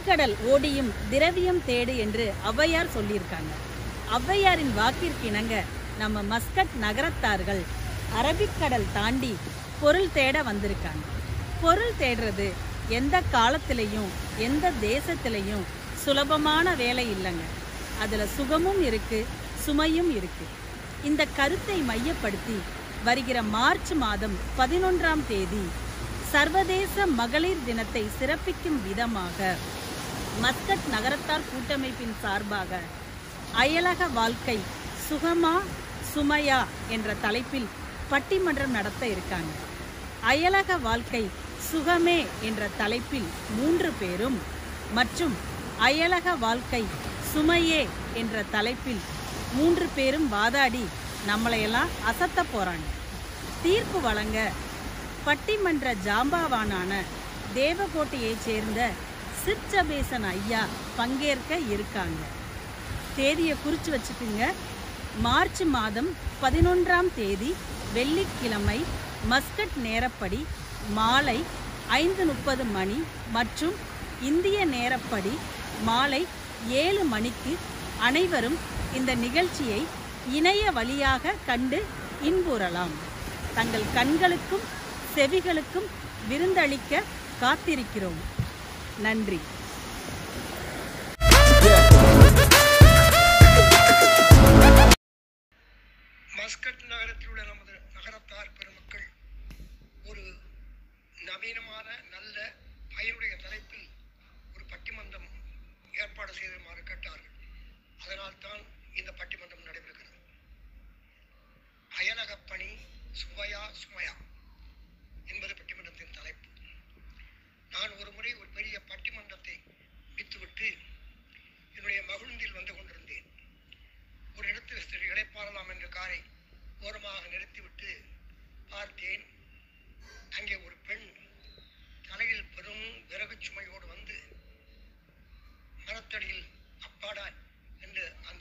பெருங்கடல் ஓடியும் திரவியம் தேடு என்று ஔவையார் சொல்லியிருக்காங்க ஔவையாரின் வாக்கிற்கிணங்க நம்ம மஸ்கட் நகரத்தார்கள் அரபிக்கடல் தாண்டி பொருள் தேட வந்திருக்காங்க பொருள் தேடுறது எந்த காலத்திலையும் எந்த தேசத்திலையும் சுலபமான வேலை இல்லைங்க அதுல சுகமும் இருக்கு சுமையும் இருக்கு இந்த கருத்தை மையப்படுத்தி வருகிற மார்ச் மாதம் பதினொன்றாம் தேதி சர்வதேச மகளிர் தினத்தை சிறப்பிக்கும் விதமாக மஸ்கட் நகரத்தார் கூட்டமைப்பின் சார்பாக அயலக வாழ்க்கை சுகமா சுமையா என்ற தலைப்பில் பட்டிமன்றம் நடத்த இருக்காங்க அயலக வாழ்க்கை சுகமே என்ற தலைப்பில் மூன்று பேரும் மற்றும் அயலக வாழ்க்கை சுமையே என்ற தலைப்பில் மூன்று பேரும் வாதாடி நம்மளையெல்லாம் அசத்த போறாங்க தீர்ப்பு வழங்க பட்டிமன்ற ஜாம்பாவானான தேவகோட்டையைச் சேர்ந்த சிற்சபேசன் ஐயா பங்கேற்க இருக்காங்க தேதியை குறித்து வச்சுக்குங்க மார்ச் மாதம் பதினொன்றாம் தேதி வெள்ளிக்கிழமை மஸ்கட் நேரப்படி மாலை ஐந்து முப்பது மணி மற்றும் இந்திய நேரப்படி மாலை ஏழு மணிக்கு அனைவரும் இந்த நிகழ்ச்சியை இணைய வழியாக கண்டு இன்புறலாம் தங்கள் கண்களுக்கும் செவிகளுக்கும் விருந்தளிக்க காத்திருக்கிறோம் நன்றி மஸ்கட் நகரத்தில் உள்ள நமது நகரத்தார் பெருமக்கள் ஒரு நவீனமான நல்ல பயனுடைய தலைப்பில் ஒரு பட்டிமன்றம் ஏற்பாடு செய்துமாறு கேட்டார்கள் அதனால் தான் இந்த பட்டிமன்றம் நடைபெறுகிறது அயலகப் பணி சுவையா சுமையா என்பது பட்டிமன்றத்தின் தலைப்பு நான் ஒரு முறை ஒரு பெரிய பட்டிமன்றத்தை முடித்துவிட்டு என்னுடைய மகிழ்ந்தில் வந்து கொண்டிருந்தேன் ஒரு இடத்தில் சரி இளைப்பாறலாம் என்ற காரை ஓரமாக நிறுத்திவிட்டு பார்த்தேன் அங்கே ஒரு பெண் தலையில் பெரும் விறகு சுமையோடு வந்து மரத்தடியில் அப்பாடா என்று அந்த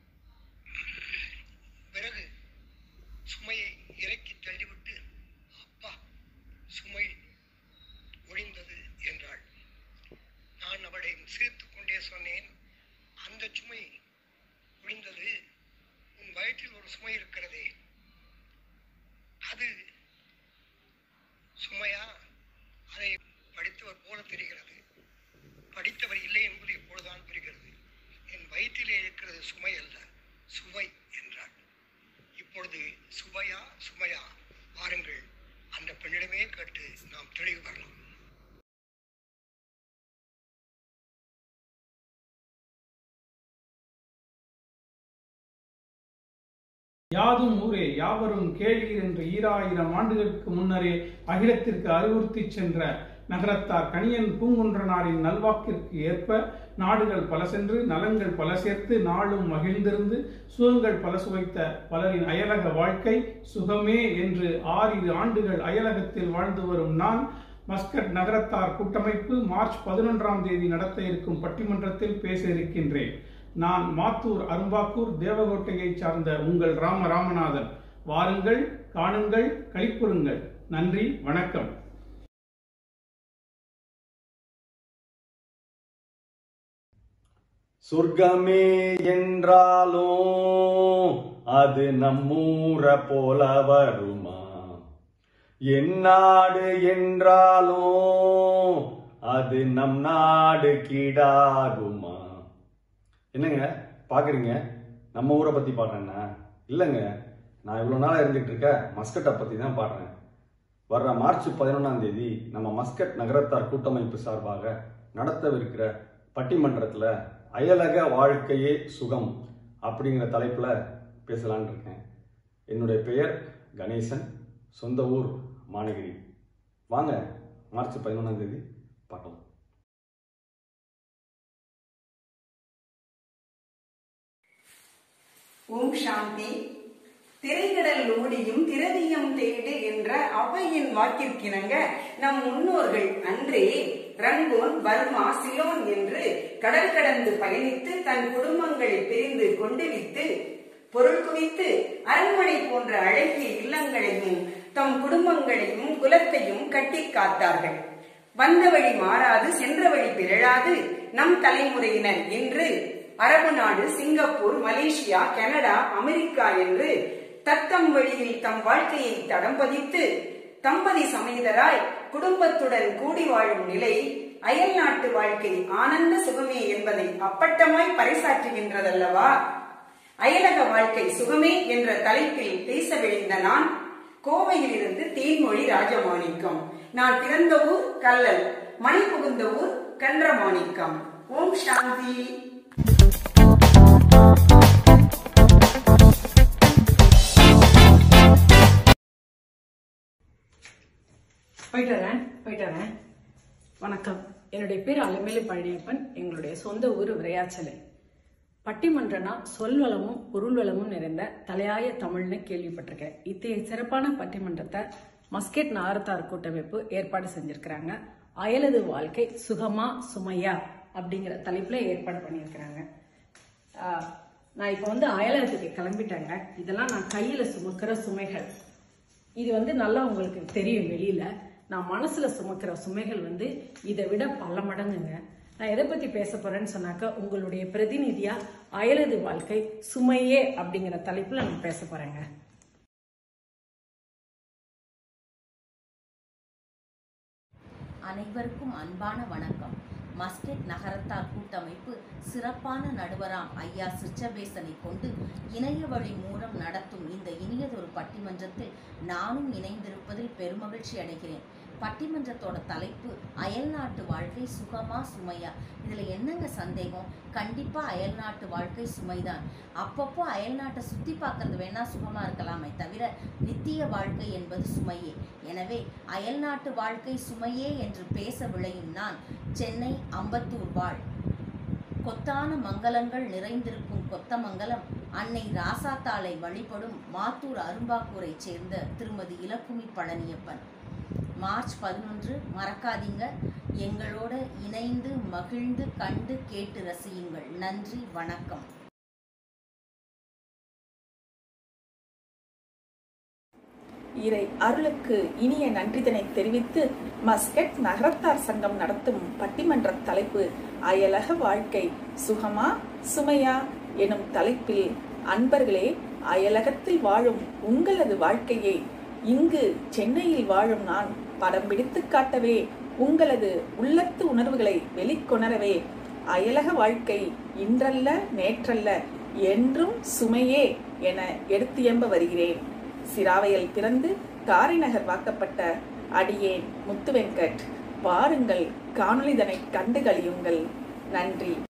விறகு சுமையை இறக்கி தள்ளிவிட்டு அப்பா சுமை ஒழிந்தது என்றாள் நான் அவளை சிரித்துக் கொண்டே சொன்னேன் அந்த சுமை ஒழிந்தது உன் வயிற்றில் ஒரு சுமை இருக்கிறதே அது சுமையா அதை படித்தவர் போல தெரிகிறது படித்தவர் இல்லை என்பது இப்பொழுதுதான் புரிகிறது என் வயிற்றிலே இருக்கிறது சுமை அல்ல சுவை என்றார் இப்பொழுது சுவையா சுமையா வாருங்கள் அந்த பெண்ணிடமே கேட்டு நாம் தெளிவு பெறலாம் யாதும் ஊரே யாவரும் கேளீர் என்று ஈராயிரம் ஆண்டுகளுக்கு முன்னரே அகிலத்திற்கு அறிவுறுத்திச் சென்ற நகரத்தார் கணியன் பூங்குன்றனாரின் நல்வாக்கிற்கு ஏற்ப நாடுகள் பல சென்று நலங்கள் பல சேர்த்து நாளும் மகிழ்ந்திருந்து சுகங்கள் பல சுவைத்த பலரின் அயலக வாழ்க்கை சுகமே என்று ஆறிரு ஆண்டுகள் அயலகத்தில் வாழ்ந்து வரும் நான் மஸ்கட் நகரத்தார் கூட்டமைப்பு மார்ச் பதினொன்றாம் தேதி நடத்த இருக்கும் பட்டிமன்றத்தில் பேச இருக்கின்றேன் நான் மாத்தூர் அரும்பாக்கூர் தேவகோட்டையைச் சார்ந்த உங்கள் ராம ராமநாதன் வாருங்கள் காணுங்கள் களிப்புறுங்கள் நன்றி வணக்கம் சொர்க்கமே என்றாலும் அது நம்மூர போல வருமா எந்நாடு என்றாலும் அது நம் நாடு கீடாகுமா என்னங்க பாக்குறீங்க நம்ம ஊரை பத்தி பாடுறேன்னா இல்லைங்க நான் இவ்வளவு நாளா இருந்துட்டு இருக்க மஸ்கட்டை பத்தி தான் பாடுறேன் வர்ற மார்ச் பதினொன்றாம் தேதி நம்ம மஸ்கட் நகரத்தார் கூட்டமைப்பு சார்பாக நடத்தவிருக்கிற பட்டிமன்றத்துல அயலக வாழ்க்கையே சுகம் அப்படிங்கிற தலைப்புல பேசலான்னு இருக்கேன் என்னுடைய பெயர் கணேசன் சொந்த ஊர் மானகிரி வாங்க மார்ச் பதினொன்றாம் தேதி பார்க்கலாம் ஓம் சாந்தி திரைக்கடல் ஓடியும் திரவியம் தேடு என்ற அவையின் வாக்கிற்கிணங்க நம் முன்னோர்கள் அன்றே ரங்கோன் பர்மா சிலோன் என்று கடல் கடந்து பயணித்து தன் குடும்பங்களை பிரிந்து கொண்டு வித்து பொருள் குவித்து அரண்மனை போன்ற அழகிய இல்லங்களையும் தம் குடும்பங்களையும் குலத்தையும் கட்டி காத்தார்கள் வந்த வழி மாறாது சென்ற வழி பிறழாது நம் தலைமுறையினர் என்று அரபு நாடு சிங்கப்பூர் மலேசியா கனடா அமெரிக்கா என்று தத்தம் வழியில் தம் வாழ்க்கையை தடம் பதித்து தம்பதி சமேதராய் குடும்பத்துடன் கூடி வாழும் நிலை அயல் நாட்டு வாழ்க்கை ஆனந்த சுகமே என்பதை அப்பட்டமாய் பறைசாற்றுகின்றதல்லவா அயலக வாழ்க்கை சுகமே என்ற தலைப்பில் பேச விழைந்த நான் கோவையில் இருந்து தேன்மொழி ராஜமாணிக்கம் நான் பிறந்த ஊர் கல்லல் மணி புகுந்த ஊர் கன்றமாணிக்கம் ஓம் சாந்தி போயிட்டு வரேன் போயிட்டு வரேன் வணக்கம் என்னுடைய பேர் அலமேலு பழனியப்பன் எங்களுடைய சொந்த ஊர் விரையாச்சலை பட்டிமன்றம்னா சொல்வளமும் பொருள் வளமும் நிறைந்த தலையாய தமிழ்னு கேள்விப்பட்டிருக்கேன் இத்தகைய சிறப்பான பட்டிமன்றத்தை மஸ்கெட் நாரத்தார் கூட்டமைப்பு ஏற்பாடு செஞ்சிருக்கிறாங்க அயலது வாழ்க்கை சுகமா சுமையா அப்படிங்கிற தலைப்புல ஏற்பாடு பண்ணியிருக்கிறாங்க ஆஹ், நான் இப்போ வந்து அயலகத்துக்கு கிளம்பிட்டேங்க இதெல்லாம் நான் கையில சுமக்கிற சுமைகள் இது வந்து நல்லா உங்களுக்கு தெரியும் வெளியில நான் மனசுல சுமக்கிற சுமைகள் வந்து இதை விட பல மடங்குங்க நான் எதை பத்தி பேச போறேன்னு சொன்னாக்க உங்களுடைய பிரதிநிதியா அயலது வாழ்க்கை சுமையே அப்படிங்கிற தலைப்புல நான் பேச போறேங்க அனைவருக்கும் அன்பான வணக்கம் மஸ்கெட் நகரத்தார் கூட்டமைப்பு சிறப்பான நடுவராம் ஐயா சிற்றபேசனை கொண்டு இணைய வழி மூலம் நடத்தும் இந்த இனியதொரு பட்டிமன்றத்தில் நானும் இணைந்திருப்பதில் பெருமகிழ்ச்சி அடைகிறேன் பட்டிமன்றத்தோட தலைப்பு அயல்நாட்டு வாழ்க்கை சுகமா சுமையா இதுல என்னங்க சந்தேகம் கண்டிப்பா அயல்நாட்டு வாழ்க்கை சுமைதான் அப்பப்போ அயல்நாட்டை சுத்தி பார்க்கறது வேணா சுகமா இருக்கலாமே தவிர நித்திய வாழ்க்கை என்பது சுமையே எனவே அயல்நாட்டு வாழ்க்கை சுமையே என்று பேச விளையும் நான் சென்னை அம்பத்தூர் வாழ் கொத்தான மங்கலங்கள் நிறைந்திருக்கும் கொத்தமங்கலம் அன்னை ராசாத்தாளை வழிபடும் மாத்தூர் அரும்பாக்கூரைச் சேர்ந்த திருமதி இலக்குமி பழனியப்பன் மார்ச் பதினொன்று மறக்காதீங்க எங்களோட இணைந்து மகிழ்ந்து கண்டு கேட்டு ரசியுங்கள் நன்றி வணக்கம் இறை அருளுக்கு இனிய நன்றிதனை தெரிவித்து மஸ்கட் நகரத்தார் சங்கம் நடத்தும் பட்டிமன்ற தலைப்பு அயலக வாழ்க்கை சுகமா சுமையா எனும் தலைப்பில் அன்பர்களே அயலகத்தில் வாழும் உங்களது வாழ்க்கையை இங்கு சென்னையில் வாழும் நான் படம் பிடித்து காட்டவே உங்களது உள்ளத்து உணர்வுகளை வெளிக்கொணரவே அயலக வாழ்க்கை இன்றல்ல நேற்றல்ல என்றும் சுமையே என எடுத்து எம்ப வருகிறேன் சிராவையில் பிறந்து காரிநகர் வாக்கப்பட்ட அடியேன் முத்துவெங்கட் வாருங்கள் காணொளிதனை கண்டு கழியுங்கள் நன்றி